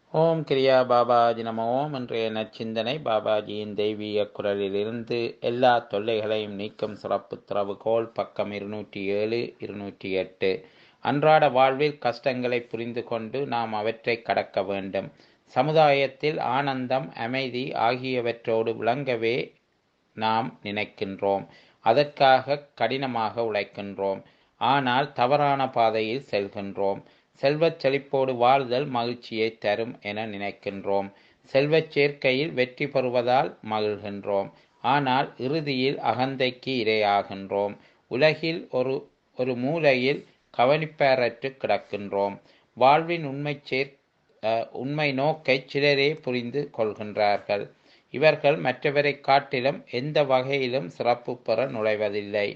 ஓம் கிரியா பாபாஜி நம ஓம் இன்றைய நற்சிந்தனை பாபாஜியின் தெய்வீக குரலிலிருந்து எல்லா தொல்லைகளையும் நீக்கும் சிறப்பு திறவுகோல் பக்கம் இருநூற்றி ஏழு இருநூற்றி எட்டு அன்றாட வாழ்வில் கஷ்டங்களை புரிந்து கொண்டு நாம் அவற்றை கடக்க வேண்டும் சமுதாயத்தில் ஆனந்தம் அமைதி ஆகியவற்றோடு விளங்கவே நாம் நினைக்கின்றோம் அதற்காக கடினமாக உழைக்கின்றோம் ஆனால் தவறான பாதையில் செல்கின்றோம் செல்வச் செழிப்போடு வாழ்தல் மகிழ்ச்சியை தரும் என நினைக்கின்றோம் செல்வச் சேர்க்கையில் வெற்றி பெறுவதால் மகிழ்கின்றோம் ஆனால் இறுதியில் அகந்தைக்கு இரையாகின்றோம் உலகில் ஒரு ஒரு மூலையில் கவனிப்பாரற்று கிடக்கின்றோம் வாழ்வின் உண்மை சேர் உண்மை நோக்கை சிலரே புரிந்து கொள்கின்றார்கள் இவர்கள் மற்றவரை காட்டிலும் எந்த வகையிலும் சிறப்பு பெற நுழைவதில்லை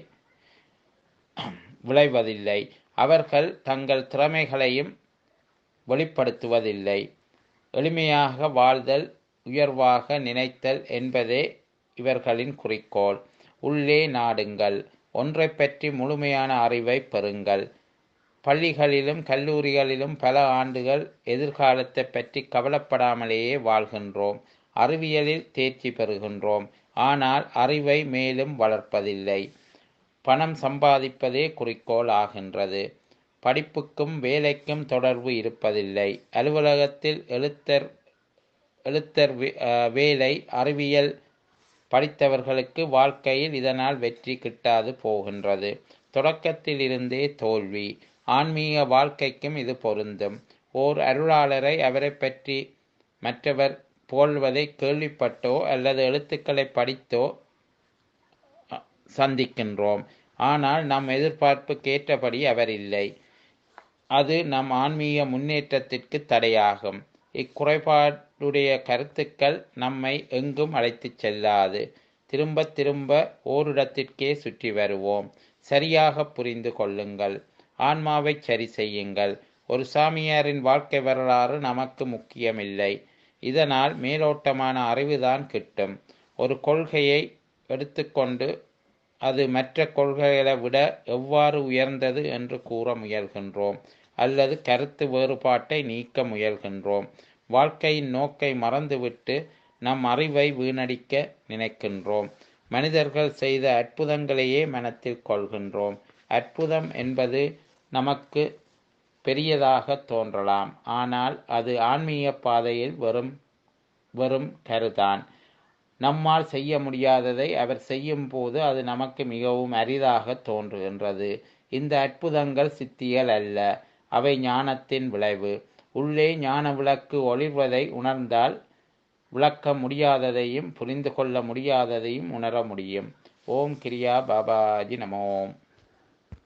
விளைவதில்லை அவர்கள் தங்கள் திறமைகளையும் வெளிப்படுத்துவதில்லை எளிமையாக வாழ்தல் உயர்வாக நினைத்தல் என்பதே இவர்களின் குறிக்கோள் உள்ளே நாடுங்கள் ஒன்றை பற்றி முழுமையான அறிவை பெறுங்கள் பள்ளிகளிலும் கல்லூரிகளிலும் பல ஆண்டுகள் எதிர்காலத்தை பற்றி கவலைப்படாமலேயே வாழ்கின்றோம் அறிவியலில் தேர்ச்சி பெறுகின்றோம் ஆனால் அறிவை மேலும் வளர்ப்பதில்லை பணம் சம்பாதிப்பதே குறிக்கோள் ஆகின்றது படிப்புக்கும் வேலைக்கும் தொடர்பு இருப்பதில்லை அலுவலகத்தில் எழுத்தர் எழுத்தர் வேலை அறிவியல் படித்தவர்களுக்கு வாழ்க்கையில் இதனால் வெற்றி கிட்டாது போகின்றது தொடக்கத்தில் இருந்தே தோல்வி ஆன்மீக வாழ்க்கைக்கும் இது பொருந்தும் ஓர் அருளாளரை அவரை பற்றி மற்றவர் போல்வதை கேள்விப்பட்டோ அல்லது எழுத்துக்களை படித்தோ சந்திக்கின்றோம் ஆனால் நம் எதிர்பார்ப்புக்கு ஏற்றபடி அவர் இல்லை அது நம் ஆன்மீக முன்னேற்றத்திற்கு தடையாகும் இக்குறைபாடுடைய கருத்துக்கள் நம்மை எங்கும் அழைத்துச் செல்லாது திரும்ப திரும்ப ஓரிடத்திற்கே சுற்றி வருவோம் சரியாக புரிந்து கொள்ளுங்கள் ஆன்மாவை சரி செய்யுங்கள் ஒரு சாமியாரின் வாழ்க்கை வரலாறு நமக்கு முக்கியமில்லை இதனால் மேலோட்டமான அறிவுதான் கிட்டும் ஒரு கொள்கையை எடுத்துக்கொண்டு அது மற்ற கொள்கைகளை விட எவ்வாறு உயர்ந்தது என்று கூற முயல்கின்றோம் அல்லது கருத்து வேறுபாட்டை நீக்க முயல்கின்றோம் வாழ்க்கையின் நோக்கை மறந்துவிட்டு நம் அறிவை வீணடிக்க நினைக்கின்றோம் மனிதர்கள் செய்த அற்புதங்களையே மனத்தில் கொள்கின்றோம் அற்புதம் என்பது நமக்கு பெரியதாக தோன்றலாம் ஆனால் அது ஆன்மீக பாதையில் வெறும் வெறும் கருதான் நம்மால் செய்ய முடியாததை அவர் செய்யும் போது அது நமக்கு மிகவும் அரிதாக தோன்றுகின்றது இந்த அற்புதங்கள் சித்திகள் அல்ல அவை ஞானத்தின் விளைவு உள்ளே ஞான விளக்கு ஒளிர்வதை உணர்ந்தால் விளக்க முடியாததையும் புரிந்து கொள்ள முடியாததையும் உணர முடியும் ஓம் கிரியா பாபாஜி நமோம்